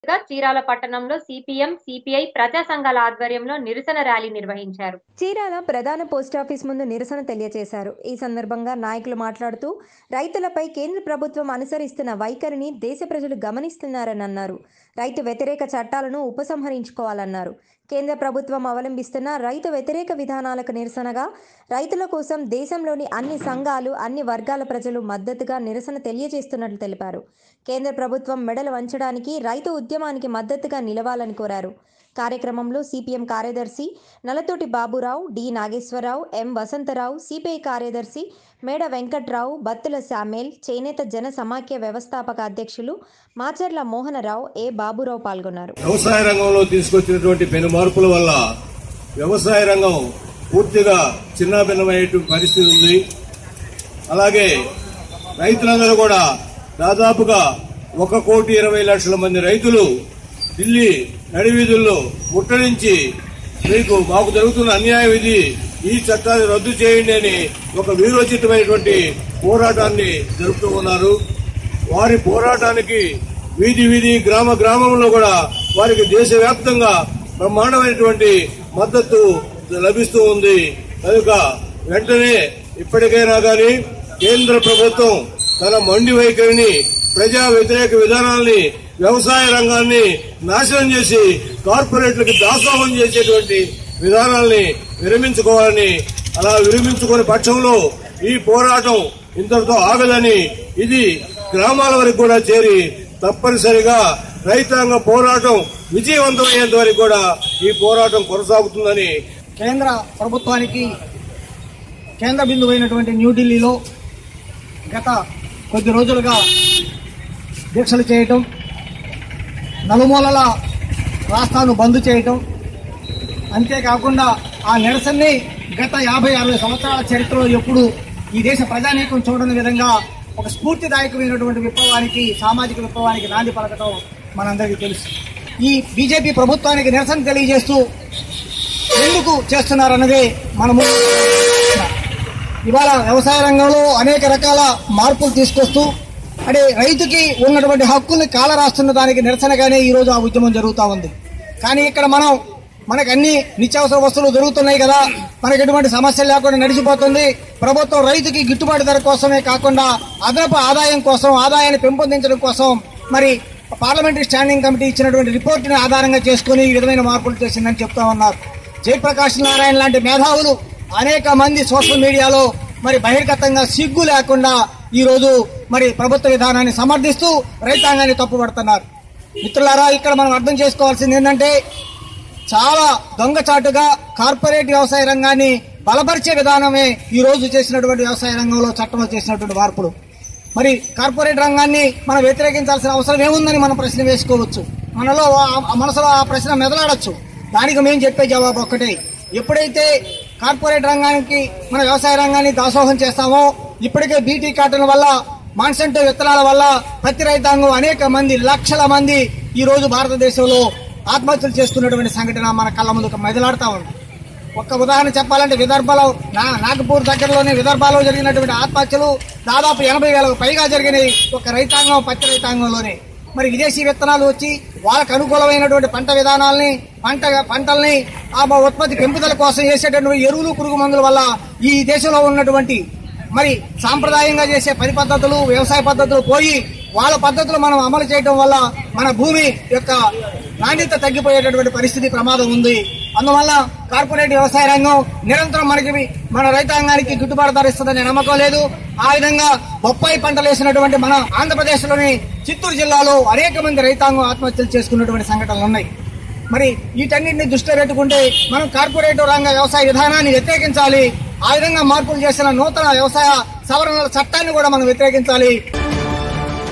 గా చీరాల పట్టణంలో CPM CPI ప్రజా సంఘాల ఆధ్వర్యంలో నిరసన ర్యాలీ నిర్వహించారు చీరాల ప్రధాన పోస్టాఫీస్ ముందు నిరసన తెలియజేశారు ఈ సందర్భంగా నాయకులు మాట్లాడుతూ రైతులపై కేంద్ర ప్రభుత్వం అనుసరిస్తున్న వైఖరిని దేశ ప్రజలు గమనిస్తున్నారని అన్నారు రైతు వ్యతిరేక చట్టాలను ఉపసంహరించుకోవాలన్నారు కేంద్ర ప్రభుత్వం అవలంబిస్తున్న రైతు వ్యతిరేక విధానాలకు నిరసనగా రైతుల కోసం దేశంలోని అన్ని సంఘాలు అన్ని వర్గాల ప్రజలు మద్దతుగా నిరసన తెలియజేస్తున్నట్లు తెలిపారు కేంద్ర ప్రభుత్వం మెడలు వంచడానికి రైతు ఉద్యమానికి మద్దతుగా నిలవాలని కోరారు కార్యక్రమంలో సిపిఎం కార్యదర్శి Nalathoti Baburao D Nageswararao M Vasantharao CPI కార్యదర్శి మేడ వెంకట్రావు బత్తుల శామ్యుల్ చేనేత జన సమాఖ్య వ్యవస్థాపక అధ్యక్షులు మాచర్ల మోహనరావు ఏ బాబురావు పాల్గొన్నారు వ్యవసాయ రంగంలో తీసుకొచ్చినటువంటి పెను మార్పుల వల్ల వ్యవసాయ రంగం పూర్తిగా చిన్నాభిన్నమయ్యేటువంటి పరిస్థితి ఉంది అలాగే రైతులందరూ కూడా దాదాపుగా ఒక కోటి ఇరవై లక్షల మంది రైతులు ఢిల్లీ నడివీధుల్లో ముట్టడించి మీకు మాకు జరుగుతున్న అన్యాయం ఇది ఈ చట్టాన్ని రద్దు చేయండి అని ఒక వీరోచితమైనటువంటి పోరాటాన్ని జరుపుతూ ఉన్నారు వారి పోరాటానికి వీధి వీధి గ్రామ గ్రామంలో కూడా వారికి దేశవ్యాప్తంగా బ్రహ్మాండమైనటువంటి మద్దతు లభిస్తూ ఉంది కనుక వెంటనే ఇప్పటికైనా గాని కేంద్ర ప్రభుత్వం తన మండి వైఖరిని ప్రజా వ్యతిరేక విధానాల్ని వ్యవసాయ రంగాన్ని నాశనం చేసి కార్పొరేట్లకు దాసోహం చేసేటువంటి విధానాల్ని విరమించుకోవాలని అలా విరమించుకునే పక్షంలో ఈ పోరాటం ఇంతటితో ఆగదని ఇది గ్రామాల వరకు కూడా చేరి తప్పనిసరిగా రైతాంగ పోరాటం విజయవంతమయ్యేంత వరకు కూడా ఈ పోరాటం కొనసాగుతుందని కేంద్ర ప్రభుత్వానికి కేంద్ర బిందువైనటువంటి న్యూఢిల్లీలో గత కొద్ది రోజులుగా దీక్షలు చేయటం నలుమూలల రాష్ట్రాలను బంద్ చేయటం అంతేకాకుండా ఆ నిరసనని గత యాభై అరవై సంవత్సరాల చరిత్రలో ఎప్పుడు ఈ దేశ ప్రజానీకం చూడని విధంగా ఒక స్ఫూర్తిదాయకమైనటువంటి విప్లవానికి సామాజిక విప్లవానికి నాంది పలకటం మనందరికీ తెలుసు ఈ బీజేపీ ప్రభుత్వానికి నిరసన తెలియజేస్తూ ఎందుకు చేస్తున్నారన్నదే మనము ఇవాళ వ్యవసాయ రంగంలో అనేక రకాల మార్పులు తీసుకొస్తూ అంటే రైతుకి ఉన్నటువంటి హక్కుల్ని కాల రాస్తున్న దానికి నిరసనగానే ఈ రోజు ఆ ఉద్యమం జరుగుతూ ఉంది కానీ ఇక్కడ మనం మనకు అన్ని నిత్యావసర వస్తువులు దొరుకుతున్నాయి కదా మనకి ఎటువంటి సమస్య లేకుండా నడిచిపోతుంది ప్రభుత్వం రైతుకి గిట్టుబాటు ధర కోసమే కాకుండా అదనపు ఆదాయం కోసం ఆదాయాన్ని పెంపొందించడం కోసం మరి పార్లమెంటరీ స్టాండింగ్ కమిటీ ఇచ్చినటువంటి రిపోర్టుని ఆధారంగా చేసుకుని ఈ విధమైన మార్పులు చేసిందని చెప్తా ఉన్నారు జయప్రకాష్ నారాయణ లాంటి మేధావులు అనేక మంది సోషల్ మీడియాలో మరి బహిర్గతంగా సిగ్గు లేకుండా ఈ రోజు మరి ప్రభుత్వ విధానాన్ని సమర్థిస్తూ రైతాంగాన్ని తప్పుపడుతున్నారు మిత్రులారా ఇక్కడ మనం అర్థం చేసుకోవాల్సింది ఏంటంటే చాలా దొంగచాటుగా కార్పొరేట్ వ్యవసాయ రంగాన్ని బలపరిచే విధానమే ఈ రోజు చేసినటువంటి వ్యవసాయ రంగంలో చట్టంలో చేసినటువంటి మార్పులు మరి కార్పొరేట్ రంగాన్ని మనం వ్యతిరేకించాల్సిన అవసరం ఏముందని మనం ప్రశ్న వేసుకోవచ్చు మనలో ఆ- ఆ మనసులో ఆ ప్రశ్న మెదలాడచ్చు దానికి మేము చెప్పే జవాబు ఒక్కటే ఎప్పుడైతే కార్పొరేట్ రంగానికి మన వ్యవసాయ రంగాన్ని దాసోహం చేస్తామో ఇప్పటికే బీటీ కాటన్ వల్ల మాన్సెంటో విత్తనాల వల్ల పత్తి రైతాంగం అనేక మంది లక్షల మంది ఈ రోజు భారతదేశంలో ఆత్మహత్యలు చేస్తున్నటువంటి సంఘటన మన కళ్ళ ముందు మెదలాడుతా ఉంది ఒక్క ఉదాహరణ చెప్పాలంటే విదర్భలో నా నాగపూర్ దగ్గరలోనే విదర్భలో జరిగినటువంటి ఆత్మహత్యలు దాదాపు ఎనభై వేలకు పైగా జరిగినాయి ఒక రైతాంగం పత్తి రైతాంగంలోనే మరి విదేశీ విత్తనాలు వచ్చి వాళ్ళకు అనుకూలమైనటువంటి పంట విధానాల్ని పంట పంటల్ని ఆ ఉత్పత్తి పెంపుదల కోసం వేసేటటువంటి ఎరువులు పురుగు మందుల వల్ల ఈ దేశంలో ఉన్నటువంటి మరి సాంప్రదాయంగా చేసే పని పద్ధతులు వ్యవసాయ పద్ధతులు పోయి వాళ్ళ పద్ధతులు మనం అమలు చేయడం వల్ల మన భూమి యొక్క నాణ్యత తగ్గిపోయేటటువంటి పరిస్థితి ప్రమాదం ఉంది అందువల్ల కార్పొరేట్ వ్యవసాయ రంగం నిరంతరం మనకి మన రైతాంగానికి గిట్టుబాటు ధర ఇస్తుందనే నమ్మకం లేదు ఆ విధంగా బొప్పాయి పంటలు వేసినటువంటి మన ఆంధ్రప్రదేశ్ లోని చిత్తూరు జిల్లాలో అనేక మంది రైతాంగం ఆత్మహత్యలు చేసుకున్నటువంటి సంఘటనలు ఉన్నాయి మరి వీటన్నింటిని దృష్టిలో పెట్టుకుంటే మనం కార్పొరేట్ రంగ వ్యవసాయ విధానాన్ని వ్యతిరేకించాలి ఆ విధంగా మార్పులు చేసిన నూతన వ్యవసాయ సవరణల చట్టాన్ని కూడా మనం వ్యతిరేకించాలి